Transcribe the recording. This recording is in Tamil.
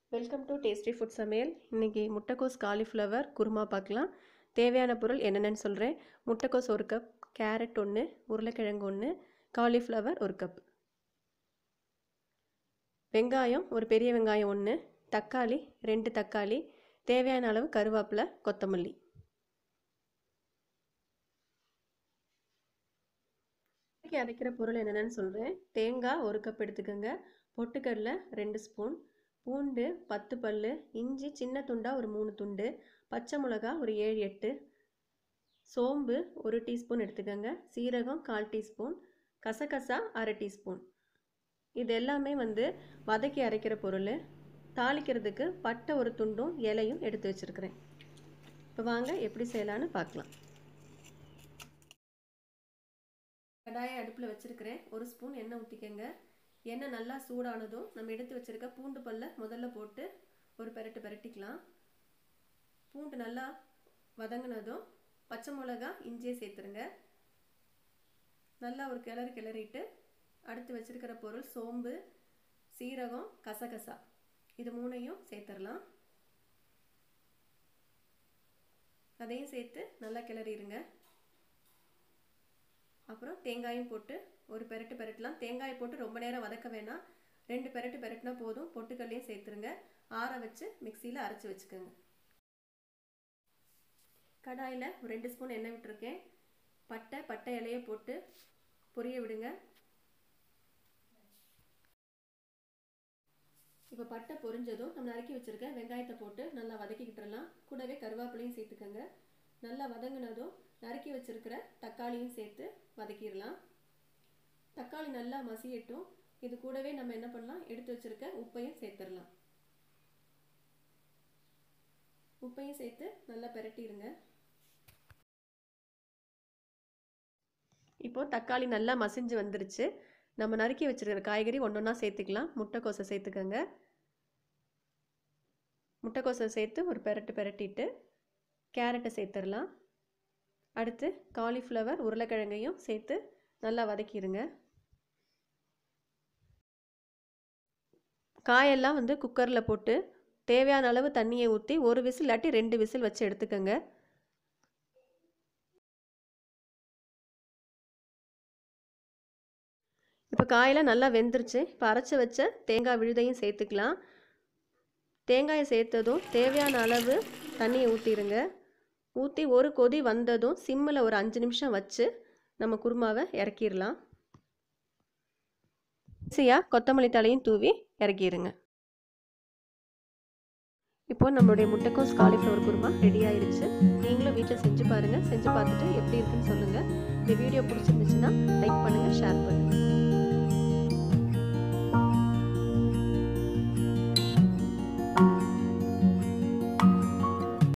வெல்கம் டு டேஸ்டி ஃபுட் சமையல் இன்றைக்கி முட்டைக்கோஸ் காலிஃப்ளவர் குருமா பார்க்கலாம் தேவையான பொருள் என்னென்னு சொல்கிறேன் முட்டைக்கோஸ் ஒரு கப் கேரட் ஒன்று உருளைக்கிழங்கு ஒன்று காலிஃப்ளவர் ஒரு கப் வெங்காயம் ஒரு பெரிய வெங்காயம் ஒன்று தக்காளி ரெண்டு தக்காளி தேவையான அளவு கருவேப்பிலை கொத்தமல்லி இன்னைக்கு அரைக்கிற பொருள் என்னென்னு சொல்கிறேன் தேங்காய் ஒரு கப் எடுத்துக்கோங்க பொட்டுக்கடலை ரெண்டு ஸ்பூன் பூண்டு பத்து பல் இஞ்சி சின்ன துண்டாக ஒரு மூணு துண்டு பச்சை மிளகா ஒரு ஏழு எட்டு சோம்பு ஒரு டீஸ்பூன் எடுத்துக்கோங்க சீரகம் கால் டீஸ்பூன் கசகசா அரை டீஸ்பூன் இது எல்லாமே வந்து வதக்கி அரைக்கிற பொருள் தாளிக்கிறதுக்கு பட்டை ஒரு துண்டும் இலையும் எடுத்து வச்சுருக்கிறேன் இப்போ வாங்க எப்படி செய்யலான்னு பார்க்கலாம் கடாயை அடுப்பில் வச்சுருக்கிறேன் ஒரு ஸ்பூன் எண்ணெய் ஊற்றிக்கங்க எண்ணெய் நல்லா சூடானதும் நம்ம எடுத்து வச்சுருக்க பூண்டு பல்ல முதல்ல போட்டு ஒரு பெரட்டு பெரட்டிக்கலாம் பூண்டு நல்லா வதங்கினதும் பச்சை மிளகா இஞ்சியை சேர்த்துருங்க நல்லா ஒரு கிளறு கிளறிட்டு அடுத்து வச்சுருக்கிற பொருள் சோம்பு சீரகம் கசகசா இது மூணையும் சேர்த்துடலாம் அதையும் சேர்த்து நல்லா கிளறிடுங்க அப்புறம் தேங்காயும் போட்டு ஒரு பெரட்டு பெரட்டலாம் தேங்காயை போட்டு ரொம்ப நேரம் வதக்க வேணாம் ரெண்டு பெரட்டு பெரட்டினா போதும் பொட்டுக்கல்லையும் சேர்த்துருங்க ஆற வச்சு மிக்சியில் அரைச்சி வச்சுக்கோங்க கடாயில் ஒரு ரெண்டு ஸ்பூன் எண்ணெய் விட்டுருக்கேன் பட்டை பட்டை இலையை போட்டு பொரிய விடுங்க இப்போ பட்டை பொரிஞ்சதும் நம்ம நறுக்கி வச்சுருக்க வெங்காயத்தை போட்டு நல்லா வதக்கிக்கிட்டுறலாம் கூடவே கருவேப்பிலையும் சேர்த்துக்கோங்க நல்லா வதங்கினதும் நறுக்கி வச்சுருக்கிற தக்காளியும் சேர்த்து வதக்கிடலாம் தக்காளி நல்லா மசியட்டும் இது கூடவே நம்ம என்ன பண்ணலாம் எடுத்து வச்சுருக்க உப்பையும் சேர்த்துடலாம் உப்பையும் சேர்த்து நல்லா பெரட்டிடுங்க இப்போ தக்காளி நல்லா மசிஞ்சு வந்துருச்சு நம்ம நறுக்கி வச்சுருக்கிற காய்கறி ஒன்று ஒன்றா சேர்த்துக்கலாம் முட்டைக்கோசை சேர்த்துக்கோங்க முட்டைக்கோசை சேர்த்து ஒரு பெரட்டு பெரட்டிட்டு கேரட்டை சேர்த்துடலாம் அடுத்து காலிஃப்ளவர் உருளைக்கிழங்கையும் சேர்த்து நல்லா வதக்கிடுங்க காயெல்லாம் வந்து குக்கரில் போட்டு தேவையான அளவு தண்ணியை ஊற்றி ஒரு விசில் இல்லாட்டி ரெண்டு விசில் வச்சு எடுத்துக்கோங்க இப்போ காயெல்லாம் நல்லா வெந்துருச்சு இப்போ அரைச்சி வச்ச தேங்காய் விழுதையும் சேர்த்துக்கலாம் தேங்காயை சேர்த்ததும் தேவையான அளவு தண்ணியை ஊற்றிடுங்க ஊற்றி ஒரு கொதி வந்ததும் சிம்மில் ஒரு அஞ்சு நிமிஷம் வச்சு நம்ம குருமாவை இறக்கிடலாம் ஈஸியாக கொத்தமல்லி தலையும் தூவி இறக்கிடுங்க இப்போ நம்மளுடைய முட்டைக்கோஸ் காலிஃப்ளவர் குருமா ரெடி ஆயிருச்சு நீங்களும் வீட்டில் செஞ்சு பாருங்கள் செஞ்சு பார்த்துட்டு எப்படி இருக்குன்னு சொல்லுங்கள் இந்த வீடியோ பிடிச்சிருந்துச்சுன்னா லைக் பண்ணுங்கள்